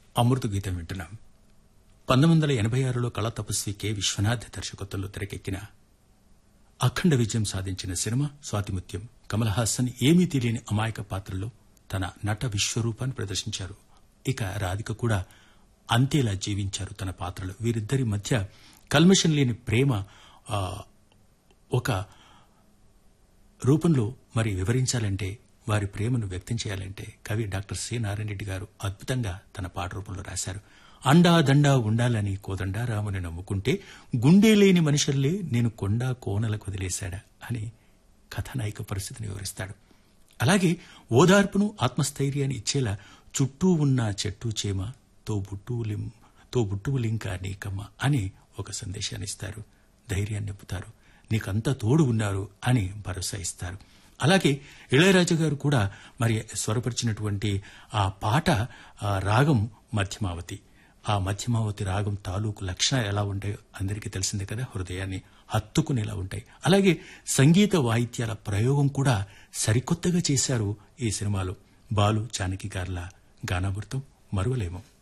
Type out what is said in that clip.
అమృత గీతం వింటున్నాం పంతొమ్మిది వందల ఎనభై ఆరులో కళా తపస్వి కె విశ్వనాథ్ దర్శకత్వంలో తెరకెక్కిన అఖండ విజయం సాధించిన సినిమా స్వాతిముత్యం కమల్ హాసన్ ఏమీ తెలియని అమాయక పాత్రలో తన నట విశ్వరూపాన్ని ప్రదర్శించారు ఇక రాధిక కూడా అంతేలా జీవించారు తన పాత్రలో వీరిద్దరి మధ్య కల్మషం లేని ప్రేమ ఆ, ఒక రూపంలో మరి వివరించాలంటే వారి ప్రేమను వ్యక్తం చేయాలంటే కవి డాక్టర్ సి నారాయణ రెడ్డి గారు అద్భుతంగా తన పాట రూపంలో రాశారు అండా దండా ఉండాలని కోదండా రాముని నమ్ముకుంటే గుండె లేని మనుషుల్లే నేను కొండా కోనలకు వదిలేశాడా అని కథానాయిక పరిస్థితిని వివరిస్తాడు అలాగే ఓదార్పును ఆత్మస్థైర్యాన్ని ఇచ్చేలా చుట్టూ ఉన్న చెట్టు చేమ తో బుట్టువులిం తో బుట్టువులింకా నీకమ్మ అని ఒక సందేశాన్ని ఇస్తారు ధైర్యాన్ని నింపుతారు నీకంతా తోడు ఉన్నారు అని భరోసా ఇస్తారు అలాగే ఇళయరాజా గారు కూడా మరి స్వరపరిచినటువంటి ఆ పాట ఆ రాగం మధ్యమావతి ఆ మధ్యమావతి రాగం తాలూకు లక్షణాలు ఎలా ఉంటాయో అందరికీ తెలిసిందే కదా హృదయాన్ని హత్తుకునేలా ఉంటాయి అలాగే సంగీత వాయిద్యాల ప్రయోగం కూడా సరికొత్తగా చేశారు ఈ సినిమాలో బాలు జానకి గార్ల గానామృతం మరువలేము